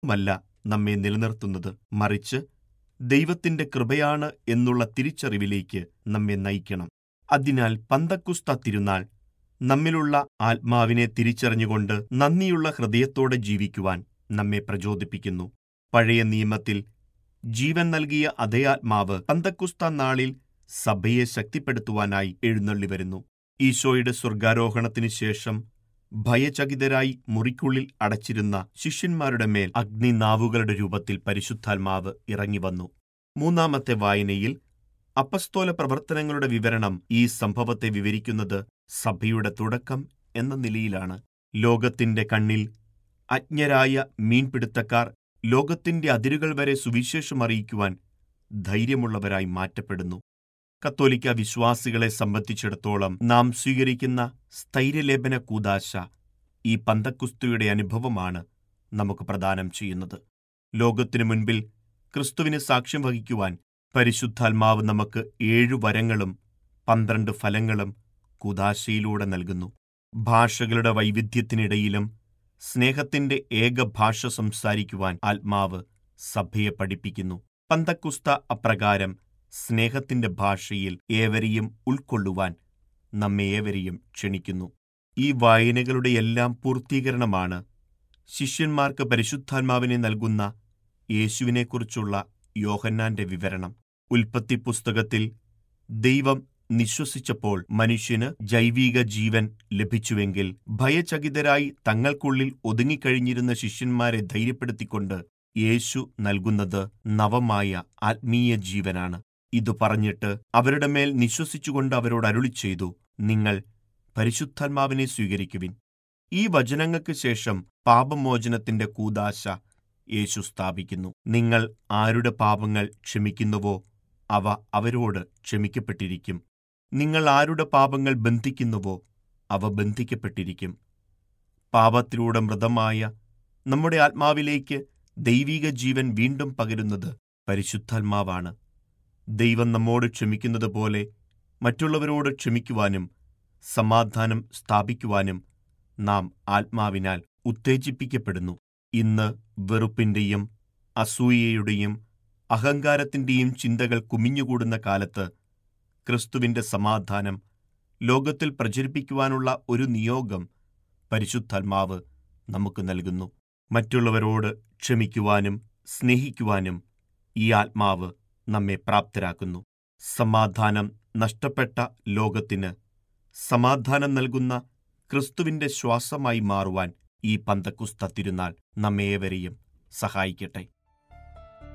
മല്ല നമ്മെ നിലനിർത്തുന്നത് മറിച്ച് ദൈവത്തിന്റെ കൃപയാണ് എന്നുള്ള തിരിച്ചറിവിലേക്ക് നമ്മെ നയിക്കണം അതിനാൽ പന്തക്കുസ്ത തിരുനാൾ നമ്മിലുള്ള ആത്മാവിനെ തിരിച്ചറിഞ്ഞുകൊണ്ട് നന്ദിയുള്ള ഹൃദയത്തോടെ ജീവിക്കുവാൻ നമ്മെ പ്രചോദിപ്പിക്കുന്നു പഴയ നിയമത്തിൽ ജീവൻ നൽകിയ അതേ ആത്മാവ് പന്തക്കുസ്ത നാളിൽ സഭയെ ശക്തിപ്പെടുത്തുവാനായി എഴുന്നള്ളി വരുന്നു ഈശോയുടെ സ്വർഗാരോഹണത്തിന് ശേഷം ഭയചകിതരായി മുറിക്കുള്ളിൽ അടച്ചിരുന്ന ശിഷ്യന്മാരുടെ മേൽ അഗ്നിനാവുകളുടെ രൂപത്തിൽ പരിശുദ്ധാത്മാവ് ഇറങ്ങിവന്നു മൂന്നാമത്തെ വായനയിൽ അപ്പസ്തോല പ്രവർത്തനങ്ങളുടെ വിവരണം ഈ സംഭവത്തെ വിവരിക്കുന്നത് സഭയുടെ തുടക്കം എന്ന നിലയിലാണ് ലോകത്തിന്റെ കണ്ണിൽ അജ്ഞരായ മീൻപിടുത്തക്കാർ ലോകത്തിന്റെ അതിരുകൾ വരെ സുവിശേഷം അറിയിക്കുവാൻ ധൈര്യമുള്ളവരായി മാറ്റപ്പെടുന്നു കത്തോലിക്ക വിശ്വാസികളെ സംബന്ധിച്ചിടത്തോളം നാം സ്വീകരിക്കുന്ന സ്ഥൈര്യലേപന കൂതാശ ഈ പന്തക്കുസ്തുയുടെ അനുഭവമാണ് നമുക്ക് പ്രദാനം ചെയ്യുന്നത് ലോകത്തിനു മുൻപിൽ ക്രിസ്തുവിന് സാക്ഷ്യം വഹിക്കുവാൻ പരിശുദ്ധാത്മാവ് നമുക്ക് ഏഴു വരങ്ങളും പന്ത്രണ്ട് ഫലങ്ങളും കൂതാശയിലൂടെ നൽകുന്നു ഭാഷകളുടെ വൈവിധ്യത്തിനിടയിലും സ്നേഹത്തിന്റെ ഏക ഭാഷ സംസാരിക്കുവാൻ ആത്മാവ് സഭയെ പഠിപ്പിക്കുന്നു പന്തക്കുസ്ത അപ്രകാരം സ്നേഹത്തിന്റെ ഭാഷയിൽ ഏവരെയും ഉൾക്കൊള്ളുവാൻ നമ്മെ ഏവരെയും ക്ഷണിക്കുന്നു ഈ വായനകളുടെ എല്ലാം പൂർത്തീകരണമാണ് ശിഷ്യന്മാർക്ക് പരിശുദ്ധാത്മാവിനെ നൽകുന്ന യേശുവിനെക്കുറിച്ചുള്ള യോഹന്നാന്റെ വിവരണം ഉൽപ്പത്തി പുസ്തകത്തിൽ ദൈവം നിശ്വസിച്ചപ്പോൾ മനുഷ്യന് ജൈവിക ജീവൻ ലഭിച്ചുവെങ്കിൽ ഭയചകിതരായി തങ്ങൾക്കുള്ളിൽ ഒതുങ്ങിക്കഴിഞ്ഞിരുന്ന ശിഷ്യന്മാരെ ധൈര്യപ്പെടുത്തിക്കൊണ്ട് യേശു നൽകുന്നത് നവമായ ആത്മീയ ജീവനാണ് ഇതു പറഞ്ഞിട്ട് അവരുടെ മേൽ നിശ്വസിച്ചുകൊണ്ട് അവരോട് അരുളി ചെയ്തു നിങ്ങൾ പരിശുദ്ധാത്മാവിനെ സ്വീകരിക്കുവിൻ ഈ വചനങ്ങൾക്ക് ശേഷം പാപമോചനത്തിന്റെ കൂതാശ യേശു സ്ഥാപിക്കുന്നു നിങ്ങൾ ആരുടെ പാപങ്ങൾ ക്ഷമിക്കുന്നുവോ അവ അവരോട് ക്ഷമിക്കപ്പെട്ടിരിക്കും നിങ്ങൾ ആരുടെ പാപങ്ങൾ ബന്ധിക്കുന്നുവോ അവ ബന്ധിക്കപ്പെട്ടിരിക്കും പാപത്തിലൂടെ മൃതമായ നമ്മുടെ ആത്മാവിലേക്ക് ദൈവിക ജീവൻ വീണ്ടും പകരുന്നത് പരിശുദ്ധാത്മാവാണ് ദൈവം നമ്മോട് ക്ഷമിക്കുന്നത് പോലെ മറ്റുള്ളവരോട് ക്ഷമിക്കുവാനും സമാധാനം സ്ഥാപിക്കുവാനും നാം ആത്മാവിനാൽ ഉത്തേജിപ്പിക്കപ്പെടുന്നു ഇന്ന് വെറുപ്പിന്റെയും അസൂയയുടെയും അഹങ്കാരത്തിന്റെയും ചിന്തകൾ കുമിഞ്ഞുകൂടുന്ന കാലത്ത് ക്രിസ്തുവിന്റെ സമാധാനം ലോകത്തിൽ പ്രചരിപ്പിക്കുവാനുള്ള ഒരു നിയോഗം പരിശുദ്ധാത്മാവ് നമുക്ക് നൽകുന്നു മറ്റുള്ളവരോട് ക്ഷമിക്കുവാനും സ്നേഹിക്കുവാനും ഈ ആത്മാവ് നമ്മെ പ്രാപ്തരാക്കുന്നു സമാധാനം നഷ്ടപ്പെട്ട ലോകത്തിന് സമാധാനം നൽകുന്ന ക്രിസ്തുവിന്റെ ശ്വാസമായി മാറുവാൻ ഈ പന്തക്കുസ്ത തിരുനാൾ നമ്മേവരെയും സഹായിക്കട്ടെ